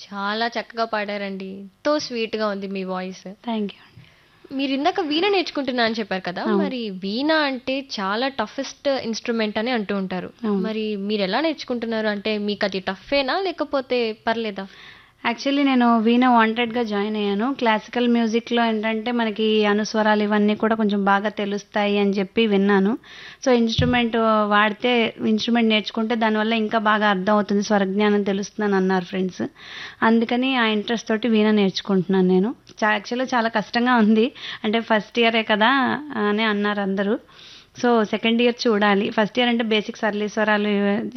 చాలా చక్కగా పాడారండి. ఎంతో స్వీట్‌గా ఉంది మీ వాయిస్. Thank you. మీరిందాక వీణ నేర్చుకుంటున్నా అని చెప్పారు కదా! అవును. మరి వీణ అంటే చాలా టఫెస్ట్ ఇన్‌స్ట్రుమెంట్ అని అంటూ ఉంటారు. అవును. మరి మీరెలా నేర్చుకుంటున్నారు? అంటే మీకది టఫేనా? లేకపోతే పర్లేదా? యాక్చువల్లీ నేను వీణ వాంటెడ్‌గా జాయిన్ అయ్యాను. క్లాసికల్ మ్యూజిక్‌లో ఏంటంటే మనకి అనుస్వరాలు ఇవన్నీ కూడా కొంచెం బాగా తెలుస్తాయి అని చెప్పి విన్నాను. సో, ఇన్‌స్ట్రుమెంట్ వాడితే ఇన్‌స్ట్రుమెంట్ నేర్చుకుంటే దానివల్ల ఇంకా బాగా అర్థం అవుతుంది. స్వరజ్ఞానం తెలుస్తుందని అన్నారు ఫ్రెండ్స్. అందుకని ఆ ఇంట్రెస్ట్ తోటి వీణ నేర్చుకుంటున్నాను నేను. చా యాక్చువల్‌గా చాలా కష్టంగా ఉంది. అంటే ఫస్ట్ ఇయరే కదా! అని అన్నారు అందరూ. సో, సెకండ్ ఇయర్ చూడాలి. ఫస్ట్ ఇయర్ అంటే బేసిక్ సరళి స్వరాలు